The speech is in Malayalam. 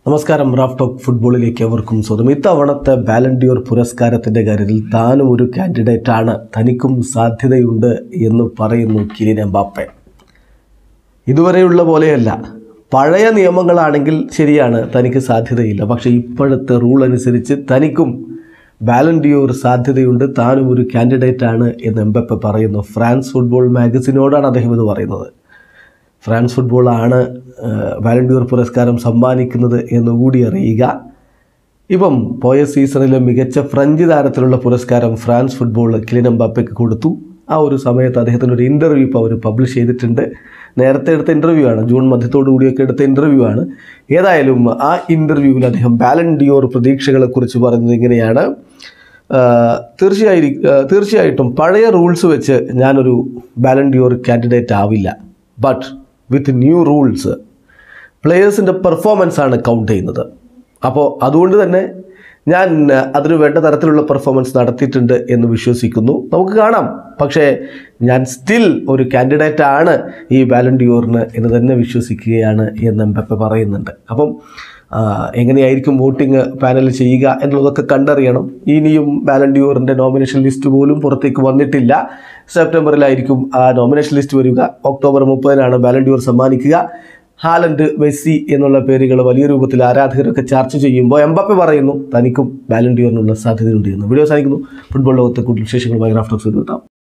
നമസ്കാരം റാഫ് ടോക്ക് ഫുട്ബോളിലേക്ക് അവർക്കും സ്വന്തം ഇത്തവണത്തെ ബാലൻഡിയോർ പുരസ്കാരത്തിൻ്റെ കാര്യത്തിൽ താനും ഒരു കാൻഡിഡേറ്റ് ആണ് തനിക്കും സാധ്യതയുണ്ട് എന്ന് പറയുന്നു കിലിൻ എംബാപ്പെ ഇതുവരെയുള്ള പോലെയല്ല പഴയ നിയമങ്ങളാണെങ്കിൽ ശരിയാണ് തനിക്ക് സാധ്യതയില്ല പക്ഷേ ഇപ്പോഴത്തെ റൂൾ അനുസരിച്ച് തനിക്കും ബാലൻഡിയോർ സാധ്യതയുണ്ട് താനും ഒരു കാൻഡിഡേറ്റ് ആണ് എന്ന് എംബപ്പെ പറയുന്നു ഫ്രാൻസ് ഫുട്ബോൾ മാഗസിനോടാണ് അദ്ദേഹം ഇത് പറയുന്നത് ഫ്രാൻസ് ഫുട്ബോളാണ് വാലണ്ടിയർ പുരസ്കാരം സമ്മാനിക്കുന്നത് എന്നുകൂടി അറിയുക ഇപ്പം പോയ സീസണിലെ മികച്ച ഫ്രഞ്ച് താരത്തിലുള്ള പുരസ്കാരം ഫ്രാൻസ് ഫുട്ബോൾ കിലിൻ എംബാപ്പയ്ക്ക് കൊടുത്തു ആ ഒരു സമയത്ത് അദ്ദേഹത്തിന് ഒരു ഇൻ്റർവ്യൂ ഇപ്പോൾ അവർ പബ്ലിഷ് ചെയ്തിട്ടുണ്ട് നേരത്തെ എടുത്ത ഇൻ്റർവ്യൂ ആണ് ജൂൺ മധ്യത്തോടു കൂടിയൊക്കെ എടുത്ത ഇൻ്റർവ്യൂ ആണ് ഏതായാലും ആ ഇൻ്റർവ്യൂവിൽ അദ്ദേഹം ബാലൻഡിയോർ പ്രതീക്ഷകളെക്കുറിച്ച് പറയുന്നത് ഇങ്ങനെയാണ് ആഹ് തീർച്ചയായി ആഹ് തീർച്ചയായിട്ടും പഴയ റൂൾസ് വെച്ച് ഞാനൊരു ബാലൻഡിയോർ കാൻഡിഡേറ്റ് ആവില്ല ബട്ട് വിത്ത് ന്യൂ റൂൾസ് പ്ലെയേഴ്സിൻ്റെ പെർഫോമൻസ് ആണ് കൗണ്ട് ചെയ്യുന്നത് അപ്പോൾ അതുകൊണ്ട് തന്നെ ഞാൻ ആഹ് അതിന് വേണ്ട തരത്തിലുള്ള പെർഫോമൻസ് നടത്തിയിട്ടുണ്ട് എന്ന് വിശ്വസിക്കുന്നു നമുക്ക് കാണാം പക്ഷേ ഞാൻ സ്റ്റിൽ ഒരു കാൻഡിഡേറ്റ് ആണ് ഈ ബാലൻഡിയോറിന് എന്ന് തന്നെ വിശ്വസിക്കുകയാണ് എന്ന് എംബപ്പെ പറയുന്നുണ്ട് അപ്പം ആ, എങ്ങനെയായിരിക്കും വോട്ടിംഗ് പാനൽ ചെയ്യുക എന്നുള്ളതൊക്കെ കണ്ടറിയണം ഇനിയും ബാലൻഡിയോറിൻ്റെ നോമിനേഷൻ ലിസ്റ്റ് പോലും പുറത്തേക്ക് വന്നിട്ടില്ല സെപ്റ്റംബറിലായിരിക്കും ആ നോമിനേഷൻ ലിസ്റ്റ് വരിക ഒക്ടോബർ മുപ്പതിനാണ് ബാലൻഡിയോർ സമ്മാനിക്കുക ഹാലൻഡ് മെസ്സി എന്നുള്ള പേരുകൾ വലിയ രൂപത്തിൽ ആരാധകരൊക്കെ ചർച്ച ചെയ്യുമ്പോൾ എംബപ്പെ പറയുന്നു തനിക്കും ബാലൻഡിയോറിനുള്ള സാധ്യതയുണ്ട് എന്ന് വീഡിയോ സാധിക്കുന്നു ഫുട്ബോൾ ലോകത്തെ കൂടുതൽ വിശേഷങ്ങളുമായി റാഫ്റ്റോക്സ് എത്താം